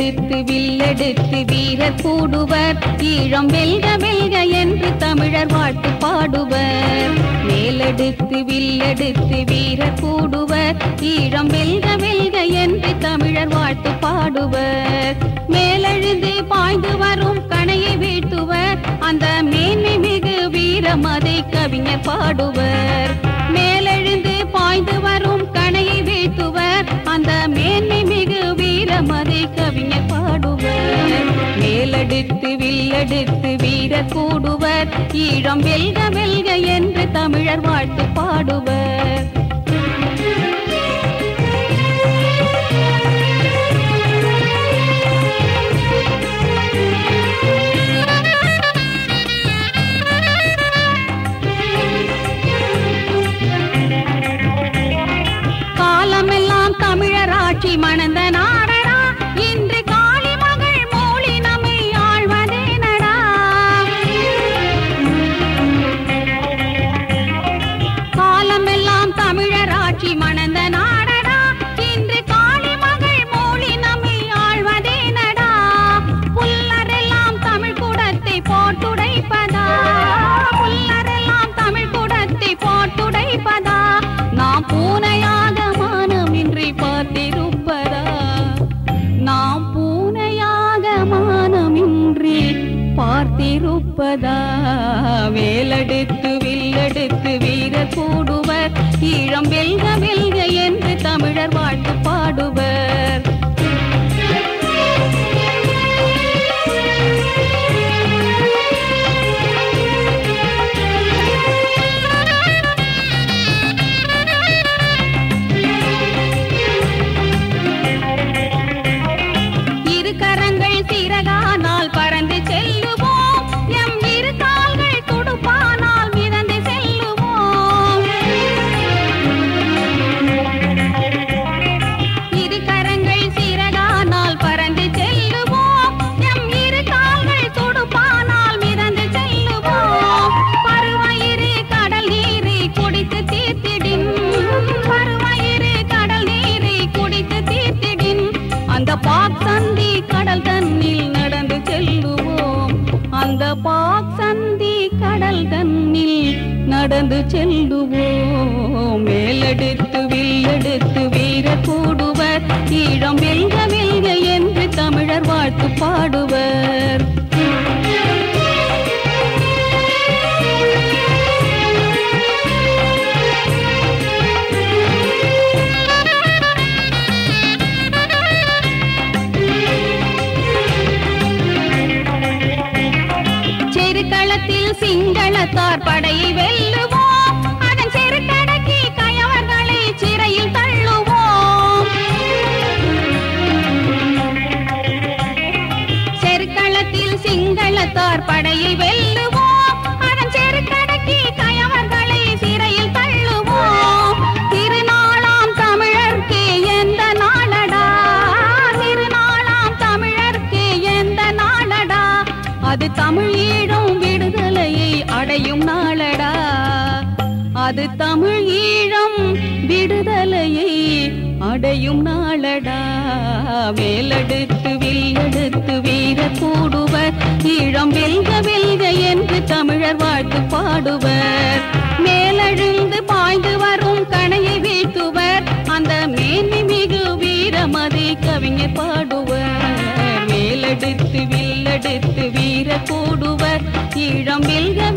மேலெடுத்து வில்லெடுத்து வீரர் கூடுவர் ஈழம் வெல்க வெல்க என்று தமிழர் வாழ்த்து பாடுவர் மேலெடுத்து வில்லெடுத்து வீரர் கூடுவர் ஈழம் வெல்க வெல்க என்று தமிழர் வாழ்த்து பாடுவர் மேலெழுந்து பாய்ந்து வரும் கணையை வீழ்த்துவர் அந்த மேன்மை மிகு வீரமதை கவிஞர் பாடுவர் மேலெழுந்து பாய்ந்து வரும் கணையை வீழ்த்துவர் அந்த மேன்மை மிகு வீரமதை கவிஞர் பாடுவர் மேலெடுத்து வில்லெடுத்து வீரர் கூடுவர் ஈழம் வெல்க வெல்க என்று தமிழர் வாழ்த்து பாடுவர் காலமெல்லாம் தமிழர் ஆட்சி மணந்த நாடடா இன்று காளி மகள் மோளி நம்மை ஆழ்வதேனடா காலமெல்லாம் தமிழர் ஆட்சி மணந்த நாடடா இன்று காளி மகள் மோளி நம்மை ஆழ்வதேனடா புல்லரெல்லாம் தமிழ் கூடத்தை போட்டுடைப்பதா புல்லரெல்லாம் தமிழ் கூடத்தை போட்டுடைப்பதா நாம் பூனையாக மானமின்றி பார்த்திருப்பதா நாம் பூனையாக மானமின்றி பார்த்திருப்பதா வேலெடுத்து வில்லெடுத்து வீரர் கூடுவர் ஈழம் வெல்க வெல்க என்று தமிழர் வாழ்த்து பாடுவர் இரு கரங்கள் சிறகானால் பறந்து செல்லுவோம் எம் இரு கால்கள் துடுப்பானால் மிதந்து செல்லுவோம் இரு கரங்கள் சிறகானால் பறந்து செல்லுவோம் எம் இரு கால்கள் துடுப்பானால் மிதந்து செல்லுவோம் பருவயிறு கடல் நீரை குடித்து தீர்த்திடின் பருவயிறு கடல் நீரை குடித்து தீர்த்திடின் அந்த பாக் சந்தி கடல் தன்னில் நடந்து செல்லுவோம் அந்த பாக் சந்தி கடல் தன்னில் நடந்து செல்லுவோம் மேலெடுத்து வில்லெடுத்து வீரர் கூடுவர் ஈழம் வெல்க வெல்க என்று தமிழர் வாழ்த்து பாடுவர் செருக்களத்தில் சிங்களத்தார் படையை வெல்லுவோம் அதன் செருக்கடக்கி கயவர்களை சிறையில் தள்ளுவோம் செருக்களத்தில் சிங்களத்தார் படையை வெல்லுவோம் அதன் செருக்கடக்கி கயவர்களை சிறையில் தள்ளுவோம் திருநாளாம் தமிழர்க்கே எந்த நாளடா திருநாளாம் தமிழர்க்கே எந்த நாளடா அது தமிழ் ஈழம் விடுதலையை அடையும் நாளடா அது தமிழ் ஈழம் விடுதலையை அடையும் நாளடா வேலெடுத்து வில்லெடுத்து வீர கூடுவர் ஈழம் வெல்க வெல்க என்று தமிழர் வாழ்த்து பாடுவர் மேலெழுந்து பாய்ந்து வரும் கணையை வீழ்த்துவர் அந்த மேன்மை மிகு வீரமதி கவிஞர் பாடுவர் மேலெடுத்து வில்லெடுத்து வீர கூடுவர் ஈழம் வெல்க